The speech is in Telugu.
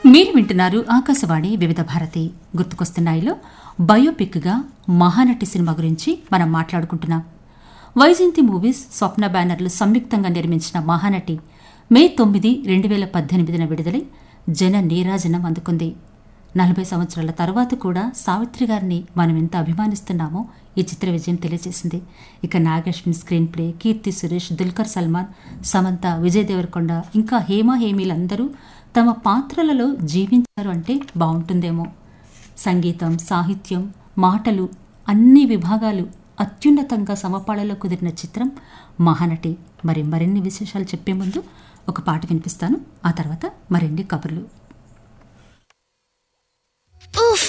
మీరు వింటున్నారు ఆకాశవాణి వివిధ భారతి గుర్తుకొస్తున్నాయిలో బయోపిక్గా మహానటి సినిమా గురించి మనం మాట్లాడుకుంటున్నాం వైజయంతి మూవీస్ స్వప్న బ్యానర్లు సంయుక్తంగా నిర్మించిన మహానటి మే తొమ్మిది రెండు వేల పద్దెనిమిదిన విడుదలై జన నీరాజనం అందుకుంది నలభై సంవత్సరాల తర్వాత కూడా సావిత్రి గారిని మనం ఎంత అభిమానిస్తున్నామో ఈ చిత్ర విజయం తెలియజేసింది ఇక నాగేశ్వన్ స్క్రీన్ ప్లే కీర్తి సురేష్ దుల్కర్ సల్మాన్ సమంత విజయ్ దేవరకొండ ఇంకా హేమ హేమీలందరూ తమ పాత్రలలో జీవించారు అంటే బాగుంటుందేమో సంగీతం సాహిత్యం మాటలు అన్ని విభాగాలు అత్యున్నతంగా సమపాళలో కుదిరిన చిత్రం మహానటి మరి మరిన్ని విశేషాలు చెప్పే ముందు ఒక పాట వినిపిస్తాను ఆ తర్వాత మరిన్ని కబుర్లు ఉఫ్